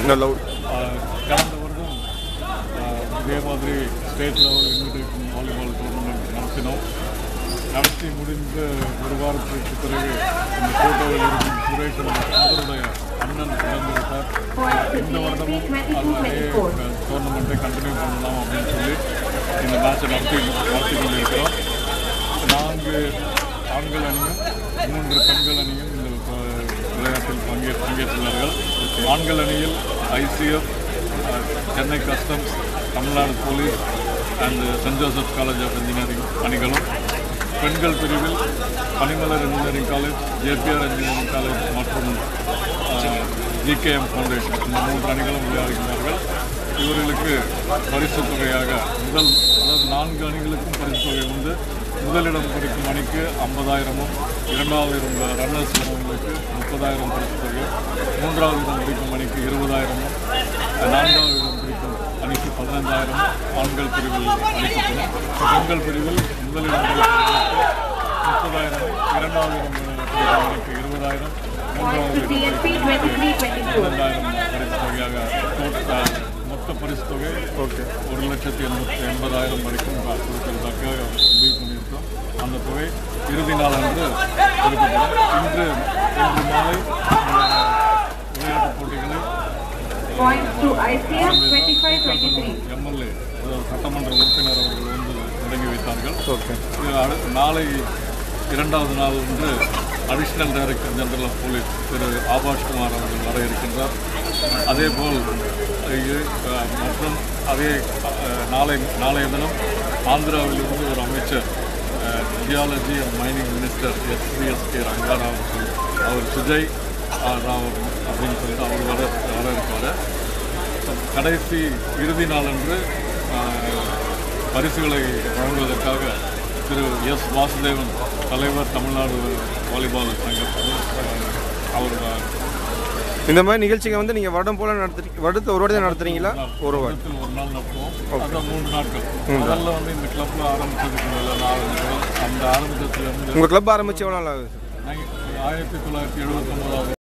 நல்ல ஆஹ் கடந்த வருடம் ஆஹ் இதே மாதிரி state level invitation volleyball tournament நடத்தினோம் நடத்தி முடிந்த ஒரு வாரத்திற்கு பிறகு இந்த ஃபோட்டோவில் இருக்கும் சுரேஷ் அவருடைய அண்ணன் இறந்து விட்டார் இந்த வருடமும் அதே டோர்னமெண்ட்டை கண்டினியூ பண்ணலாம் அப்படின்னு சொல்லி இந்த மேட்சை நடத்தி நடத்தி கொண்டிருக்கிறோம் நான்கு ஆண்கள் அணியும் மூன்று பெண்கள் அணியும் இந்த அஹ், விளையாட்டில் பங்கே பங்கேற்றுள்ளார்கள் ஆண்கள் அணியில் ICF Chennai customs Tamil Nadu police and saint Joseph college of engineering அணிகளும் பெண்கள் பிரிவில் Panimalar engineering college JPR engineering college மற்றும் ஜிகேஎம் ஃபவுண்டேஷன் இந்த மூன்று அணிகளும் விளையாடுகிறார்கள் இவர்களுக்கு பரிசு தொகையாக முதல் அதாவது நான்கு அணிகளுக்கும் பரிசு தொகை உண்டு முதலிடம் பிடிக்கும் அணிக்கு ஐம்பதாயிரமும் இரண்டாவது இடம் ரன்னர்ஸ் வரவங்களுக்கு முப்பதாயிரம் பரிசு தொகை மூன்றாவது இடம் பிடிக்கும் அணிக்கு இருபதாயிரமும் நான்காவது இடம் பிடிக்கும் அணிக்கு பதினைந்தாயிரம் ஆண்கள் பிரிவில் அளிக்கப்படும் பெண்கள் பிரிவில் முதலிடம் பிடிக்கும் அணிக்கு முப்பதாயிரம் இரண்டாவது இடம் பிடிக்கும் அணிக்கு இருபதாயிரம் மூன்றாவது இடம் பிடிக்கும் அணிக்கு பதினைந்தாயிரம் பரிசு தொகையாக டோட்டல் மொத்த பரிசு தொகை ஓகே ஒரு லட்சத்தி எண்பத்தி எண்பதாயிரம் வரைக்கும் கொடுக்கறதுக்காக முடிவு பண்ணியிருக்கோம் அந்த தொகை இறுதி நாள் அன்று கொடுக்கப்படும் இன்று இன்று மாலை இந்த விளையாட்டுப் போட்டிகளை Points to ICF 25-23. எம்எல்ஏ சட்டமன்ற உறுப்பினர் அவர்கள் வந்து தொடங்கி வைத்தார்கள் ஓகே இது அடுத்த நாளை இரண்டாவது நாள் வந்து additional director general of police திரு ஆபாஷ் குமார் அவர்கள் வர இருக்கின்றார் அதேபோல் இது, அஹ், மற்றும் அதே அஹ், நாளை நாளைய தினம் ஆந்திராவிலிருந்து ஒரு அமைச்சர் geology and mining minister SPSK Rangarao அவர்கள் அவர் சுஜய் ஆர் ராவ் அப்படின்னு சொல்லிட்டு அவர் வர வர இருக்கார் கடைசி இறுதி நாளன்று ஆஹ், பரிசுகளை வழங்குவதற்காக திரு எஸ் வாசுதேவன் தலைவர் தமிழ்நாடு வாலிபால் சங்கத்தில் ஆஹ், அவர் ஆஹ், இந்த மாதிரி நிகழ்ச்சிங்க வந்து நீங்கள் வருடம் போல் நடத்துறீங்க வருடத்தை ஒரு வாட்டி தான் நடத்துறீங்களா ஒரு வாட்டி வருடத்தில் ஒரு நாள் நடத்துவோம் அதான் மூன்று நாட்கள் முதல்ல வந்து இந்த கிளப்ல ஆரம்பிச்சதுக்கு மேலே நான் அந்த ஆரம்பிச்சதுலேருந்து உங்கள் கிளப் ஆரம்பிச்சு எவ்வளோ நாள் ஆகுது ஆயிரத்தி தொள்ளாயிரத்தி எழுபத்தொம்போதாவது